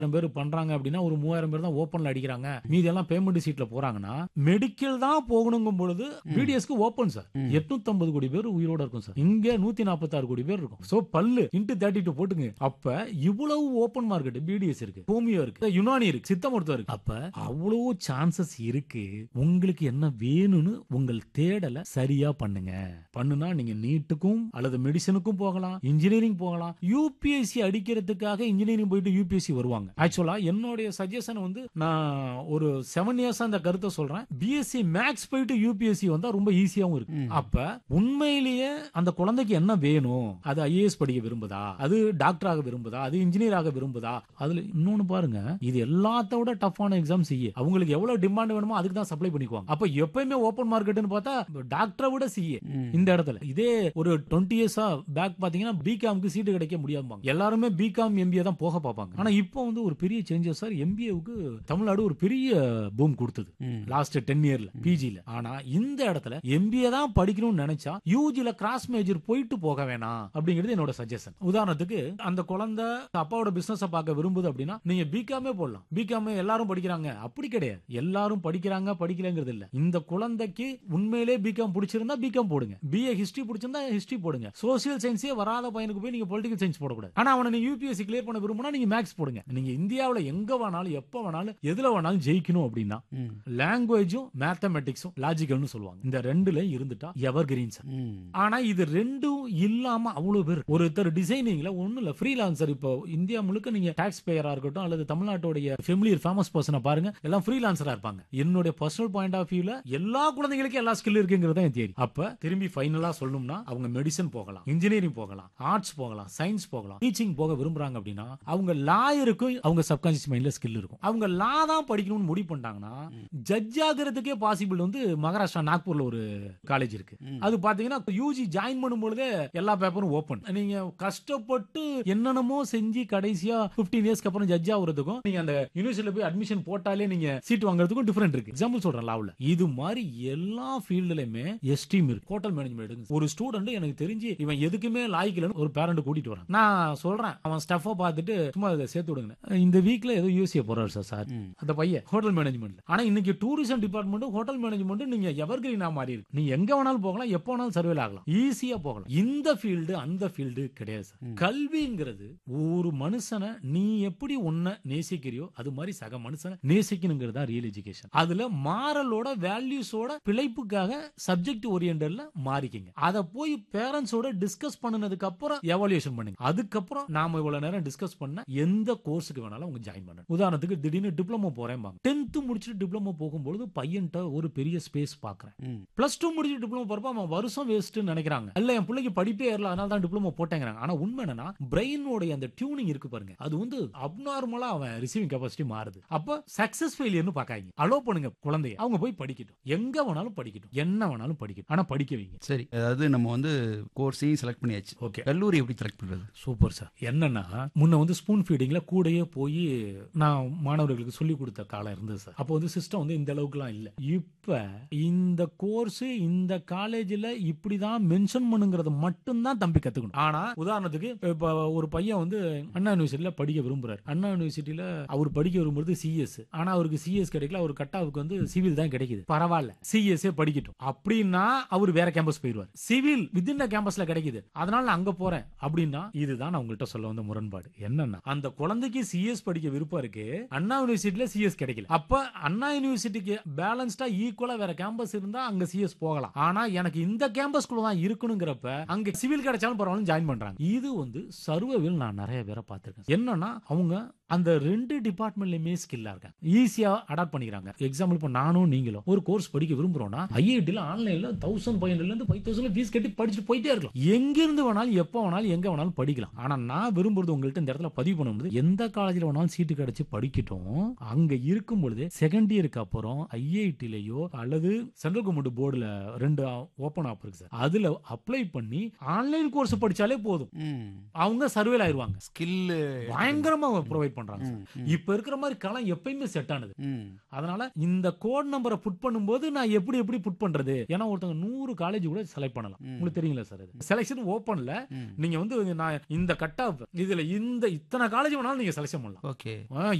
ஆயிரம் பேர் பண்றாங்க அப்படின்னா ஒரு மூவாயிரம் பேர் தான் ஓப்பன்ல அடிக்கிறாங்க மீதி எல்லாம் பேமெண்ட் சீட்ல போறாங்கன்னா மெடிக்கல் தான் போகணுங்கும் பொழுது பிடிஎஸ்க்கு ஓப்பன் சார் ம். 850 கோடி பேர் உயிரோட இருக்கும் சார் இங்க நூத்தி நாற்பத்தாறு கோடி பேர் இருக்கும் சோ பல்லு இன்ட்டு தேர்ட்டி டூ போட்டுங்க அப்ப இவ்வளவு ஓப்பன் மார்க்கெட் பிடிஎஸ் இருக்கு ஹோமியோ இருக்கு யுனானி இருக்கு சித்த மருத்துவம் இருக்கு அப்ப அவ்வளவு சான்சஸ் இருக்கு உங்களுக்கு என்ன வேணும்னு உங்கள் தேடலை சரியா பண்ணுங்க பண்ணுனா நீங்க நீட்டுக்கும் அல்லது மெடிசனுக்கும் போகலாம் இன்ஜினியரிங் போகலாம் யூபிஎஸ்சி அடிக்கிறதுக்காக இன்ஜினியரிங் போயிட்டு யூபிஎஸ்சி வருவாங்க ஆக்சுவலா என்னுடைய சஜஷன் வந்து நான் ஒரு செவன் இயர்ஸ் அந்த கருத்தை சொல்றேன் பிஎஸ்சி மேக்ஸ் போயிட்டு யூபிஎஸ்சி வந்தா ரொம்ப ஈஸியாவும் இருக்கு ம். அப்ப உண்மையிலேயே அந்த குழந்தைக்கு என்ன வேணும் அது ஐஏஎஸ் படிக்க விரும்புதா அது டாக்டர் ஆக விரும்புதா அது இன்ஜினியர் ஆக விரும்புதா அதுல இன்னொன்னு பாருங்க இது எல்லாத்த விட டஃப்பான எக்ஸாம் சிஏ அவங்களுக்கு எவ்வளவு டிமாண்ட் வேணுமோ அதுக்கு தான் சப்ளை பண்ணிக்குவாங்க அப்ப எப்பயுமே ஓப்பன் மார்க்கெட்னு பார்த்தா டாக்டரை விட சிஏ ம். இந்த இடத்துல இதே ஒரு டுவெண்ட்டி இயர்ஸா பேக் பாத்தீங்கன்னா பிகாம்க்கு சீட்டு கிடைக்க முடியாம எல்லாருமே பிகாம் எம்பிஏ தான் போக பார்ப்பாங்க ஆனா இப்போ வந்து ஒரு பெரிய சேஞ்சஸ் சார் எம்பிஏவுக்கு தமிழ்நாடு ஒரு பெரிய பூம் கொடுத்தது ம். லாஸ்ட் டென் இயர்ல பிஜில ஆனா இந்த இடத்துல எம்பிஏ தான் படிக்கணும்னு நினைச்சா யூஜில கிராஸ் மேஜர் போயிட்டு போக வேணாம் அப்படிங்கிறது என்னோட சஜஷன் உதாரணத்துக்கு அந்த குழந்தை அப்பாவோட பிசினஸ் பார்க்க விரும்புது அப்படின்னா நீங்க பிகாமே போடலாம் பிகாமே எல்லாரும் படிக்கிறாங்க அப்படி கிடையாது எல்லாரும் படிக்கிறாங்க படிக்கலங்கிறது இல்ல இந்த குழந்தைக்கு உண்மையிலே பிகாம் பிடிச்சிருந்தா பிகாம் போடுங்க பிஏ ஹிஸ்டரி பிடிச்சிருந்தா ஹிஸ்டரி போடுங்க சோசியல் சயின்ஸே வராத பையனுக்கு போய் நீங்க பொலிட்டிக்கல் சயின்ஸ் போடக்கூடாது ஆனா அவனை நீங்க யூபிஎஸ்சி கிளியர் பண்ண விரும்பினா நீங்க மேக்ஸ் போடுங்க நீங்க இந்தியாவுல எங்க வேணாலும் எப்ப வேணாலும் எதுல வேணாலும் ஜெயிக்கணும் அப்படின்னா ம். லாங்குவேஜும் மேத்தமெட்டிக்ஸும் லாஜிக்கல்னு சொல்லுவாங்க இந்த ரெண்டுல இருந்துட்டா எவர் கிரீன் சார் ம். ஆனா இது ரெண்டும் இல்லாம அவ்வளவு பேர் ஒருத்தர் டிசைனிங்ல ஒண்ணும் இல்ல ஃப்ரீலான்சர் இப்போ இந்தியா முழுக்க நீங்க டாக்ஸ் பேயரா இருக்கட்டும் அல்லது தமிழ்நாட்டுடைய ஃபெமிலியர் ஃபேமஸ் பர்சனை பாருங்க எல்லாம் ஃப்ரீலான்சரா இருப்பாங்க என்னுடைய பர்சனல் பாயிண்ட் ஆஃப் வியூல எல்லா குழந்தைகளுக்கும் எல்லா ஸ்கில் இருக்குங்கிறது என் தேரி அப்ப திரும்பி ஃபைனலா சொல்லணும்னா அவங்க மெடிசன் போகலாம் இன்ஜினியரிங் போகலாம் ஆர்ட்ஸ் போகலாம் சயின்ஸ் போகலாம் டீச்சிங் போக விரும்புறாங்க அப்படின்னா அவங்க லாயருக்கும் அவங்க சப்கான்சியஸ் மைண்ட்ல ஸ்கில் இருக்கும் அவங்க லா தான் படிக்கணும்னு முடிவு பண்ணிட்டாங்கன்னா ஜட்ஜ் ஆகிறதுக்கே பாசிபிள் வந்து மகாராஷ்டிரா நாக்பூர்ல ஒரு காலேஜ் இருக்கு ம். அது பாத்தீங்கன்னா யூஜி ஜாயின் பண்ணும் பொழுதே எல்லா பேப்பரும் ஓபன் நீங்க கஷ்டப்பட்டு என்னென்னமோ செஞ்சு கடைசியா 15 இயர்ஸ்க்கு அப்புறம் ஜட்ஜ் ஆகுறதுக்கும் நீங்க அந்த யூனிவர்சிட்டியில போய் அட்மிஷன் போட்டாலே நீங்க சீட் வாங்குறதுக்கும் டிஃபரெண்ட் இருக்கு எக்ஸாம்பிள் சொல்றேன் லாவ்ல இது மாதிரி எல்லா ஃபீல்டுலயுமே எஸ்டீம் இருக்கு ஹோட்டல் மேனேஜ்மெண்ட் எடுங்க ஒரு ஸ்டூடெண்ட் எனக்கு தெரிஞ்சு இவன் எதுக்குமே லாய்க்கலன்னு ஒரு பேரண்ட் கூட்டிட்டு வரான் நான் சொல்றேன் அவன் ஸ்டஃபா பார்த்துட்டு சும்மா இதை சேர்த்து விடுங்க இந்த வீக்ல ஏதோ யூசிய போறாரு சார் சார் ம். அந்த பையன் ஹோட்டல் மேனேஜ்மெண்ட் ஆனா இன்னைக்கு டூரிசம் டிபார்ட்மெண்ட் ஹோட்டல் மேனேஜ்மெண்ட் நீங்க எவர் கிரீனா மாறி இருக்கு நீ எங்க வேணாலும் போகலாம் எப்போ வேணாலும் சர்வேல ஆகலாம் ஈஸியா போகலாம் இந்த ஃபீல்டு அந்த ஃபீல்டு கிடையாது சார் ம். கல்விங்கிறது ஒரு மனுஷனை நீ எப்படி உன்னை நேசிக்கிறியோ அது மாதிரி சக மனுஷனை நேசிக்கணுங்கிறது தான் ரியல் எஜுகேஷன் அதுல மாரலோட வேல்யூஸோட பிழைப்புக்காக சப்ஜெக்ட் ஓரியன்டல்ல மாறிக்கிங்க அதை போய் பேரண்ட்ஸோட டிஸ்கஸ் பண்ணனதுக்கு அப்புறம் எவாலுவேஷன் பண்ணுங்க அதுக்கப்புறம் நாம இவ்வளவு நேரம் டிஸ்கஸ் பண்ண எந்த கோர்ஸுக்கு வேணாலும் அவங்க ஜாயின் பண்ணணும் உதாரணத்துக்கு திடீர்னு டிப்ளமோ போறேன் டென்த் முடிச்சுட்டு டிப்ளமோ போகும்போது பையன்ட்ட ஒரு பெரிய ஸ்பேஸ் பாக்குறேன் ம். பிளஸ் டூ முடிச்சு டிப்ளமோ போறப்ப அவன் வருஷம் வேஸ்ட்னு நினைக்கிறாங்க இல்ல என் பிள்ளைக்கு படிப்பே ஏறல அதனால தான் டிப்ளமோ போட்டேங்கிறாங்க ஆனா உண்மை என்னன்னா பிரெயினோட அந்த டியூனிங் இருக்கு பாருங்க அது வந்து அப்நார்மலா அவன் ரிசீவிங் கெபாசிட்டி மாறுது அப்ப சக்சஸ் ஃபெயிலியர்னு பாக்காங்க அலோ பண்ணுங்க குழந்தைய அவங்க போய் படிக்கட்டும் எங்க வேணாலும் படிக்கட்டும் என்ன வேணாலும் படிக்கட்டும் ஆனா படிக்க வைங்க சரி அதாவது நம்ம வந்து கோர்ஸையும் செலக்ட் பண்ணியாச்சு ஓகே கல்லூரி எப்படி செலக்ட் பண்றது சூப்பர் சார் என்னன்னா முன்ன வந்து ஸ்பூன் ஃபீடிங்ல கூடயே போய் நான் மாணவர்களுக்கு சொல்லி கொடுத்த காலம் இருந்தது சார் அப்போ வந்து சிஸ்டம் வந்து இந்த அளவுக்குலாம் இல்ல இப்ப இந்த கோர்ஸ் இந்த காலேஜ்ல இப்படிதான் மென்ஷன் பண்ணுங்கிறத மட்டும்தான் தம்பி கத்துக்கணும் ஆனா உதாரணத்துக்கு இப்ப ஒரு பையன் வந்து அண்ணா யூனிவர்சிட்டியில படிக்க விரும்புறாரு அண்ணா யூனிவர்சிட்டியில அவர் படிக்க விரும்புறது சிஎஸ் ஆனா அவருக்கு சிஎஸ் கிடைக்கல அவர் கட்டாவுக்கு வந்து சிவில் தான் கிடைக்குது பரவாயில்ல சிஎஸ் படிக்கட்டும் அப்படின்னா அவர் வேற கேம்பஸ் போயிடுவார் சிவில் வித்தின் கேம்பஸ்ல கிடைக்குது அதனால நான் அங்க போறேன் அப்படின்னா இதுதான் நான் உங்கள்கிட்ட சொல்ல வந்த முரண்பாடு என்னன்னா அந்த குழந்தைக்கு சிஎஸ் படிக்க விருப்பம் இருக்கு அண்ணா யூனிவர்சிட்டியில சிஎஸ் கிடைக்கல அப்ப அண்ணா யூனிவர்சிட்டிக்கு பேலன்ஸ்டா ஈக்குவலா வேற கேம்பஸ் இருந்தா அங்க சிஎஸ் போகலாம் ஆனா எனக்கு இந்த கேம்பஸ்குள்ள தான் இருக்கணுங்கிறப்ப அங்க சிவில் கிடைச்சாலும் பரவாயில்ல ஜாயின் பண்றாங்க இது வந்து சர்வவில் நான் நிறைய பேரை பார்த்திருக்கேன் என்னன்னா அவங்க அந்த ரெண்டு டிபார்ட்மெண்ட்லயுமே ஸ்கில்லா இருக்காங்க ஈஸியா அடாப்ட் பண்ணிக்கிறாங்க எக்ஸாம்பிள் இப்போ நானும் நீங்களும் ஒரு கோர்ஸ் படிக்க விரும்புறோம்னா ஐஐடில ஆன்லைன்ல தௌசண்ட் ஃபைவ் ஹண்ட்ரட்ல இருந்து ஃபைவ் தௌசண்ட் ஃபீஸ் கட்டி படிச்சுட்டு போயிட்டே இருக்கலாம் எங்க இருந்து வேணாலும் எப்போ வேணாலும் எங்க வேணாலும் படிக்கலாம் ஆனா நான் விரும்புறது உங்கள்ட்ட இந்த இடத்துல பதிவு பண்ணும்போது எந்த காலேஜ்ல வேணாலும் சீட்டு கிடைச்சு படிக்கட்டும் அங்க இருக்கும் பொழுது செகண்ட் இயருக்கு அப்புறம் ஐஐடிலயோ அல்லது சென்ட்ரல் கவர்மெண்ட் போர்டுல ரெண்டு ஓப்பன் ஆப் இருக்கு சார் அதுல அப்ளை பண்ணி ஆன்லைன் கோர்ஸ் படிச்சாலே போதும் ம். அவங்க சர்வேல ஆயிருவாங்க ஸ்கில்லு பயங்கரமா ப்ரொவைட் பண்றாங்க சார். ம், ம், இப்ப இருக்கிற மாதிரி களம் எப்பயுமே செட் ஆனது ம். அதனால இந்த கோட் நம்பரை புட் பண்ணும்போது நான் எப்படி எப்படி புட் பண்றது ஏன்னா ஒருத்தவங்க நூறு காலேஜ் கூட செலக்ட் பண்ணலாம் ம். உங்களுக்கு தெரியுங்களா சார் அது செலெக்ஷன் ஓப்பன்ல ம். நீங்க வந்து நான் இந்த கட் ஆஃப் இதுல இந்த இத்தனை காலேஜ் வேணாலும் நீங்க செலக்ஷன் பண்ணலாம் ஓகே ஆ,